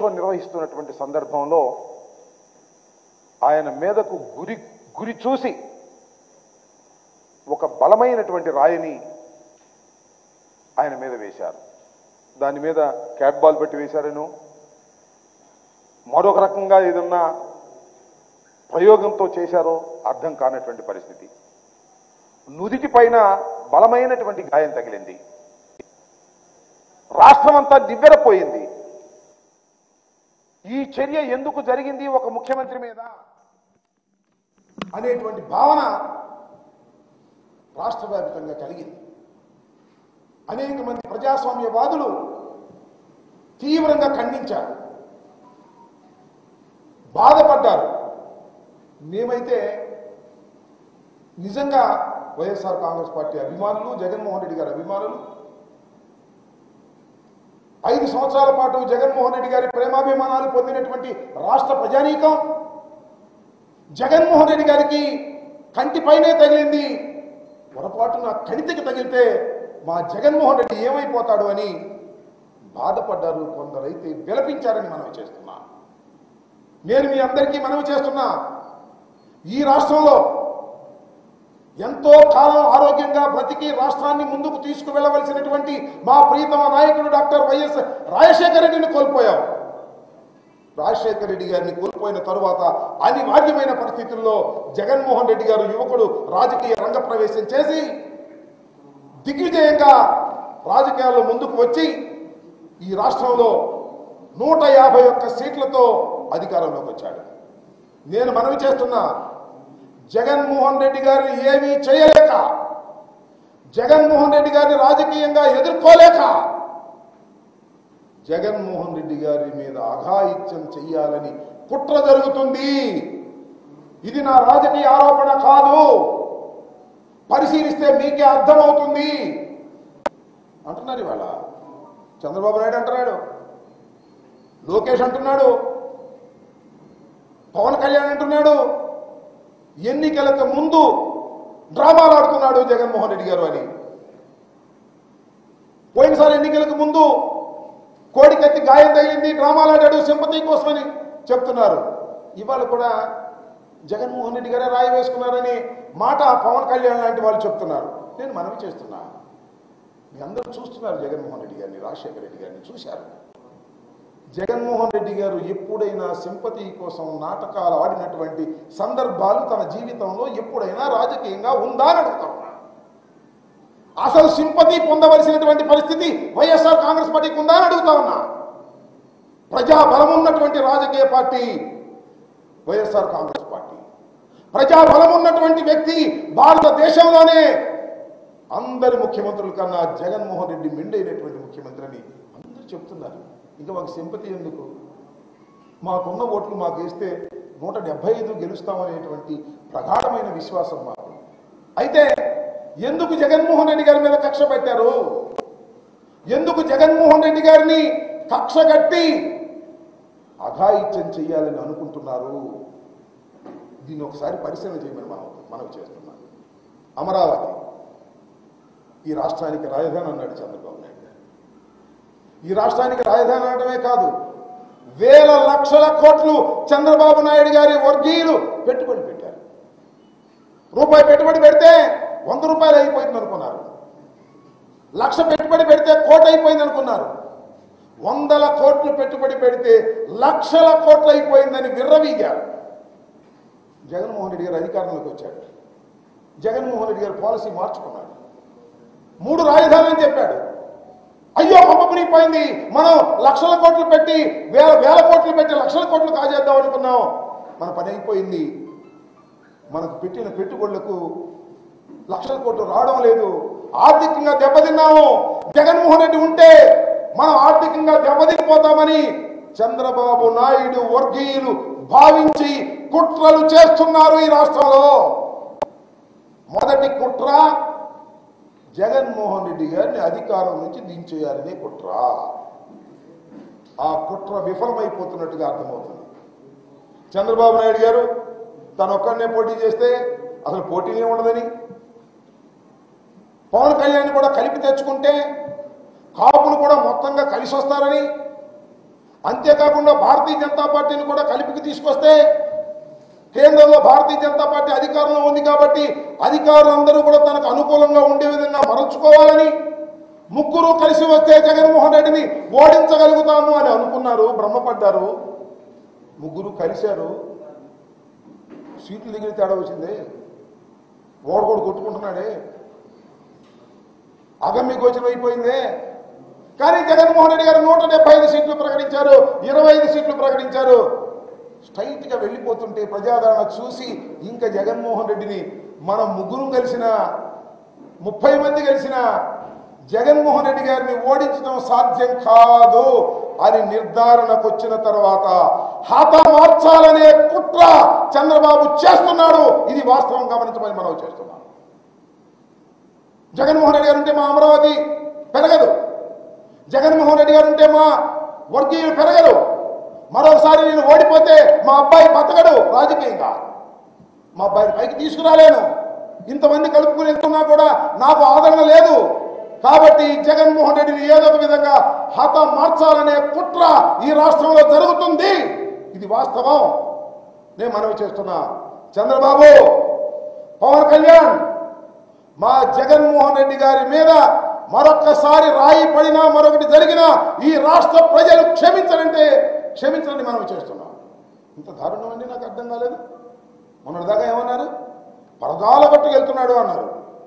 show నిర్వహిస్తున్నటువంటి సందర్భంలో ఆయన మీదకు గురి గురి చూసి ఒక బలమైనటువంటి రాయిని ఆయన మీద వేశారు దాని మీద క్యాట్ బాల్ పెట్టి వేశారను మరొక రకంగా ఏదన్నా ప్రయోగంతో చేశారో అర్థం కానటువంటి పరిస్థితి నుదిటి పైన బలమైనటువంటి గాయం తగిలింది రాష్ట్రమంతా దివ్వెరపోయింది ఈ చర్య ఎందుకు జరిగింది ఒక ముఖ్యమంత్రి మీద అనేటువంటి భావన రాష్ట్ర వ్యాప్తంగా కలిగింది అనేక మంది ప్రజాస్వామ్యవాదులు తీవ్రంగా ఖండించారు బాధపడ్డారు మేమైతే నిజంగా వైఎస్ఆర్ కాంగ్రెస్ పార్టీ అభిమానులు జగన్మోహన్ రెడ్డి గారి అభిమానులు ఐదు సంవత్సరాల పాటు జగన్మోహన్ రెడ్డి గారి ప్రేమాభిమానాలు పొందినటువంటి రాష్ట్ర ప్రజానీకం జగన్మోహన్ రెడ్డి గారికి కంటిపైనే తగిలింది పొరపాటున కణితికి తగిలితే మా జగన్మోహన్ రెడ్డి ఏమైపోతాడు అని బాధపడ్డారు కొందరైతే విలపించారని మనవి చేస్తున్నా నేను మీ అందరికీ మనవి చేస్తున్నా ఈ రాష్ట్రంలో ఎంతో కాలం ఆరోగ్యంగా బ్రతికి రాష్ట్రాన్ని ముందుకు తీసుకువెళ్ళవలసినటువంటి మా ప్రీతమ నాయకుడు డాక్టర్ వైఎస్ రాజశేఖర రెడ్డిని కోల్పోయాం రాజశేఖర రెడ్డి గారిని కోల్పోయిన తరువాత అనివార్యమైన పరిస్థితుల్లో జగన్మోహన్ రెడ్డి గారు యువకుడు రాజకీయ రంగ ప్రవేశం చేసి దిగ్విజయంగా రాజకీయాల్లో ముందుకు వచ్చి ఈ రాష్ట్రంలో నూట యాభై ఒక్క సీట్లతో అధికారంలోకి వచ్చాడు నేను మనవి చేస్తున్నా జగన్మోహన్ రెడ్డి గారిని ఏమీ చేయలేక జగన్మోహన్ రెడ్డి గారిని రాజకీయంగా ఎదుర్కోలేక జగన్మోహన్ రెడ్డి గారి మీద అఘాయిత్యం చెయ్యాలని కుట్ర జరుగుతుంది ఇది నా రాజకీయ ఆరోపణ కాదు పరిశీలిస్తే మీకే అర్థమవుతుంది అంటున్నారు ఇవాళ చంద్రబాబు నాయుడు అంటున్నాడు లోకేష్ అంటున్నాడు పవన్ కళ్యాణ్ అంటున్నాడు ఎన్నికలకు ముందు డ్రామాలు ఆడుతున్నాడు జగన్మోహన్ రెడ్డి గారు అని పోయినసారి ఎన్నికలకు ముందు కోడికత్తి గాయం తగిలింది డ్రామాలు ఆడాడు సింపతి కోసమని చెప్తున్నారు ఇవాళ కూడా జగన్మోహన్ రెడ్డి గారే రాయి వేసుకున్నారని మాట పవన్ కళ్యాణ్ లాంటి వాళ్ళు చెప్తున్నారు నేను మనవి చేస్తున్నా మీ అందరూ చూస్తున్నారు జగన్మోహన్ రెడ్డి గారిని రాజశేఖర రెడ్డి గారిని చూశారు జగన్మోహన్ రెడ్డి గారు ఎప్పుడైనా సింపతి కోసం నాటకాలు ఆడినటువంటి సందర్భాలు తన జీవితంలో ఎప్పుడైనా రాజకీయంగా ఉందా అని అడుగుతా ఉన్నా అసలు సింపతి పొందవలసినటువంటి పరిస్థితి వైఎస్ఆర్ కాంగ్రెస్ పార్టీకి ఉందా అని అడుగుతా ఉన్నా ప్రజా బలం ఉన్నటువంటి రాజకీయ పార్టీ వైఎస్ఆర్ కాంగ్రెస్ పార్టీ ప్రజా బలం ఉన్నటువంటి వ్యక్తి భారతదేశంలోనే అందరి ముఖ్యమంత్రుల కన్నా జగన్మోహన్ రెడ్డి మెండైనటువంటి ముఖ్యమంత్రి అని అందరూ చెప్తున్నారు ఇంకా మాకు సింపతి ఎందుకు మాకున్న ఓట్లు మాకు వేస్తే నూట డెబ్బై ఐదు గెలుస్తామనేటువంటి ప్రగాఢమైన విశ్వాసం మాకు అయితే ఎందుకు జగన్మోహన్ రెడ్డి గారి మీద కక్ష పెట్టారు ఎందుకు జగన్మోహన్ రెడ్డి గారిని కక్ష కట్టి అఘాయిత్యం చేయాలని అనుకుంటున్నారు దీన్ని ఒకసారి పరిశీలన చేయమని మనం మనం చేస్తున్నాం అమరావతి ఈ రాష్ట్రానికి రాజధాని అన్నాడు చంద్రబాబు నాయుడు గారు ఈ రాష్ట్రానికి రాజధాని అనడమే కాదు వేల లక్షల కోట్లు చంద్రబాబు నాయుడు గారి వర్గీయులు పెట్టుబడి పెట్టారు రూపాయి పెట్టుబడి పెడితే వంద రూపాయలు అయిపోయింది అనుకున్నారు లక్ష పెట్టుబడి పెడితే కోటి అయిపోయింది అనుకున్నారు వందల కోట్లు పెట్టుబడి పెడితే లక్షల కోట్లు అయిపోయిందని విర్రవీగారు జగన్మోహన్ రెడ్డి గారు అధికారంలోకి వచ్చాడు జగన్మోహన్ రెడ్డి గారు పాలసీ మార్చుకున్నాడు మూడు రాజధానులు అని చెప్పాడు అయ్యో పంపమునిపోయింది మనం లక్షల కోట్లు పెట్టి వేల వేల కోట్లు పెట్టి లక్షల కోట్లు కాజేద్దాం అనుకున్నాం మన పని అయిపోయింది మనకు పెట్టిన పెట్టుబడులకు లక్షల కోట్లు రావడం లేదు ఆర్థికంగా దెబ్బతిన్నాము జగన్మోహన్ రెడ్డి ఉంటే మనం ఆర్థికంగా దెబ్బతినిపోతామని చంద్రబాబు నాయుడు వర్గీయులు భావించి కుట్రలు చేస్తున్నారు ఈ రాష్ట్రంలో మొదటి కుట్ర జగన్మోహన్ రెడ్డి గారిని అధికారం నుంచి దించేయాలనే కుట్ర ఆ కుట్ర విఫలమైపోతున్నట్టుగా అర్థమవుతుంది చంద్రబాబు నాయుడు గారు తను ఒక్కడనే పోటీ చేస్తే అసలు పోటీనే ఉండదని పవన్ కళ్యాణ్ కూడా కలిపి తెచ్చుకుంటే కాపులు కూడా మొత్తంగా కలిసి వస్తారని అంతేకాకుండా భారతీయ జనతా పార్టీని కూడా కలిపికి తీసుకొస్తే కేంద్రంలో భారతీయ జనతా పార్టీ అధికారంలో ఉంది కాబట్టి అధికారులందరూ కూడా తనకు అనుకూలంగా ఉండే విధంగా మరల్చుకోవాలని ముగ్గురు కలిసి వస్తే జగన్మోహన్ రెడ్డిని ఓడించగలుగుతాము అని అనుకున్నారు భ్రమపడ్డారు ముగ్గురు కలిశారు సీట్లు దగ్గర తేడా వచ్చింది ఓడగోడు కొట్టుకుంటున్నాడే అగమ్య గోచరం అయిపోయిందే కానీ జగన్మోహన్ రెడ్డి గారు నూట డెబ్బై ఐదు సీట్లు ప్రకటించారు ఇరవై ఐదు సీట్లు ప్రకటించారు స్ట్రైట్ గా వెళ్ళిపోతుంటే ప్రజాదరణ చూసి ఇంకా జగన్మోహన్ రెడ్డిని మనం ముగ్గురు కలిసిన ముప్పై మంది కలిసిన జగన్మోహన్ రెడ్డి గారిని ఓడించడం సాధ్యం కాదు అని నిర్ధారణకు వచ్చిన తర్వాత హతమార్చాలనే కుట్ర చంద్రబాబు చేస్తున్నాడు ఇది వాస్తవం గమనించమని మనం చేస్తున్నాం జగన్మోహన్ రెడ్డి గారు ఉంటే మా అమరావతి పెరగదు జగన్మోహన్ రెడ్డి గారు ఉంటే మా వర్గీయులు పెరగరు మరొకసారి నేను ఓడిపోతే మా అబ్బాయి బతకడు రాజకీయంగా మా అబ్బాయిని పైకి తీసుకురాలేను ఇంతమంది కలుపుకుని వెళ్తున్నా కూడా నాకు ఆదరణ లేదు కాబట్టి జగన్మోహన్ రెడ్డిని ఏదో ఒక విధంగా హత మార్చాలనే కుట్ర ఈ రాష్ట్రంలో జరుగుతుంది ఇది వాస్తవం నేను మనవి చేస్తున్నా చంద్రబాబు పవన్ కళ్యాణ్ మా జగన్మోహన్ రెడ్డి గారి మీద మరొక్కసారి రాయి పడినా మరొకటి జరిగినా ఈ రాష్ట్ర ప్రజలు క్షమించరంటే క్షమించండి మనం చేస్తున్నాం ఇంత దారుణం అండి నాకు అర్థం కాలేదు మొన్నటిదాకా ఏమన్నారు పరదాల కట్టుకు వెళ్తున్నాడు అన్నారు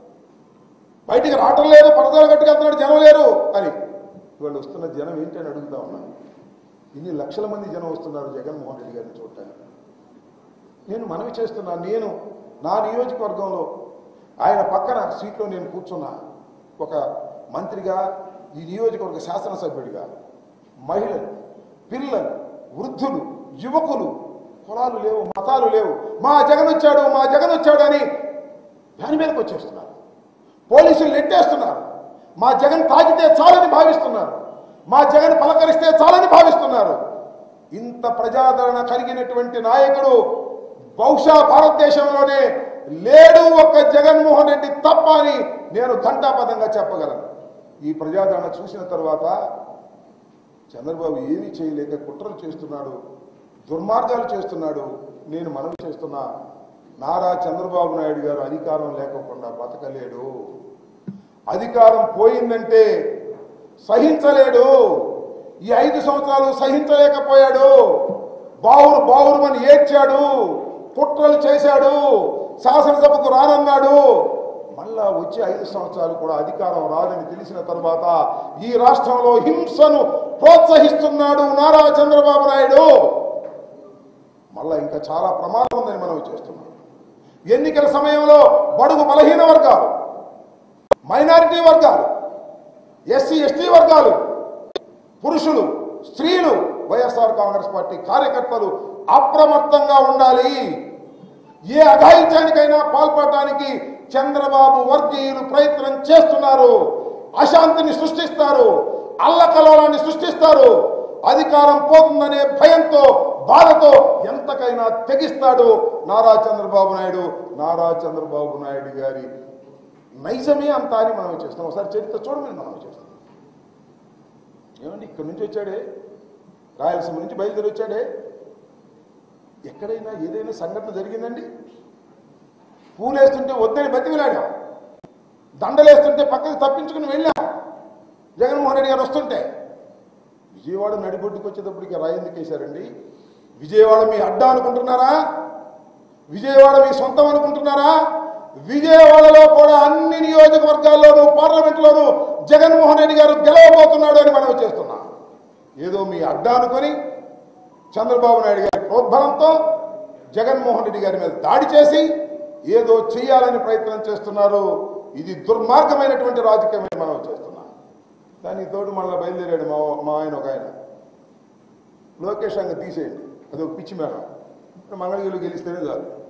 బయటికి రావటం లేదు పరదాల కట్టుకు వెళ్తున్నాడు జనం లేరు అని ఇవాళ వస్తున్న జనం ఏంటి అని అడుగుతా ఉన్నాను ఇన్ని లక్షల మంది జనం వస్తున్నారు జగన్మోహన్ రెడ్డి గారిని చూడటానికి నేను మనవి చేస్తున్నా నేను నా నియోజకవర్గంలో ఆయన పక్కన సీట్లో నేను కూర్చున్నా ఒక మంత్రిగా ఈ నియోజకవర్గ శాసనసభ్యుడిగా మహిళలు పిల్లలు వృద్ధులు యువకులు కులాలు లేవు మతాలు లేవు మా జగన్ వచ్చాడు మా జగన్ వచ్చాడు అని దాని మీదకి వచ్చేస్తున్నారు పోలీసులు నెట్టేస్తున్నారు మా జగన్ తాకితే చాలని భావిస్తున్నారు మా జగన్ పలకరిస్తే చాలని భావిస్తున్నారు ఇంత ప్రజాదరణ కలిగినటువంటి నాయకుడు బహుశా భారతదేశంలోనే లేడు ఒక్క జగన్మోహన్ రెడ్డి తప్ప అని నేను ఘంటాపదంగా చెప్పగలను ఈ ప్రజాదరణ చూసిన తర్వాత చంద్రబాబు ఏమీ చేయలేక కుట్రలు చేస్తున్నాడు దుర్మార్గాలు చేస్తున్నాడు నేను మనవి చేస్తున్నా నారా చంద్రబాబు నాయుడు గారు అధికారం లేకోకుండా బతకలేడు అధికారం పోయిందంటే సహించలేడు ఈ ఐదు సంవత్సరాలు సహించలేకపోయాడు బావురు బావురుమని ఏడ్చాడు కుట్రలు చేశాడు శాసనసభకు రానన్నాడు మళ్ళా వచ్చే ఐదు సంవత్సరాలు కూడా అధికారం రాదని తెలిసిన తర్వాత ఈ రాష్ట్రంలో హింసను ప్రోత్సహిస్తున్నాడు నారా చంద్రబాబు నాయుడు మళ్ళా ఇంకా చాలా ప్రమాదం ఉందని మనం చేస్తున్నాం ఎన్నికల సమయంలో బడుగు బలహీన వర్గాలు మైనారిటీ వర్గాలు ఎస్సీ ఎస్టీ వర్గాలు పురుషులు స్త్రీలు వైఎస్ఆర్ కాంగ్రెస్ పార్టీ కార్యకర్తలు అప్రమత్తంగా ఉండాలి ఏ అఘాయిత్యానికైనా పాల్పడటానికి చంద్రబాబు వర్గీయులు ప్రయత్నం చేస్తున్నారు అశాంతిని సృష్టిస్తారు అల్లకలోలాన్ని సృష్టిస్తారు అధికారం పోతుందనే భయంతో బాధతో ఎంతకైనా తెగిస్తాడు నారా చంద్రబాబు నాయుడు నారా చంద్రబాబు నాయుడు గారి నైజమే అంత అని మనం చేస్తాం ఒకసారి చరిత్ర చూడమని మనం చేస్తాం ఏమండి ఇక్కడి నుంచి వచ్చాడే రాయలసీమ నుంచి బయలుదేరి వచ్చాడే ఎక్కడైనా ఏదైనా సంఘటన జరిగిందండి పూలేస్తుంటే వద్దని బతిమిలాడాం దండలేస్తుంటే పక్కకు తప్పించుకుని వెళ్ళాం జగన్మోహన్ రెడ్డి గారు వస్తుంటే విజయవాడ నడిబొడ్డుకు వచ్చేటప్పటికి రాయి ఎందుకు వేశారండి విజయవాడ మీ అడ్డా అనుకుంటున్నారా విజయవాడ మీ సొంతం అనుకుంటున్నారా విజయవాడలో కూడా అన్ని నియోజకవర్గాల్లోనూ పార్లమెంట్లోనూ జగన్మోహన్ రెడ్డి గారు గెలవబోతున్నాడు అని మనం చేస్తున్నాం ఏదో మీ అడ్డా అనుకొని చంద్రబాబు నాయుడు గారి ప్రోద్బలంతో జగన్మోహన్ రెడ్డి గారి మీద దాడి చేసి ఏదో చేయాలని ప్రయత్నం చేస్తున్నారు ఇది దుర్మార్గమైనటువంటి రాజకీయమని మనం చేస్తున్నాం దానికి తోడు మళ్ళీ బయలుదేరాడు మా మా ఆయన ఒక ఆయన లోకేష్ అంగ తీసేయండి అది ఒక పిచ్చి మేడం మంగళగిరిలో గెలిస్తేనే చాలు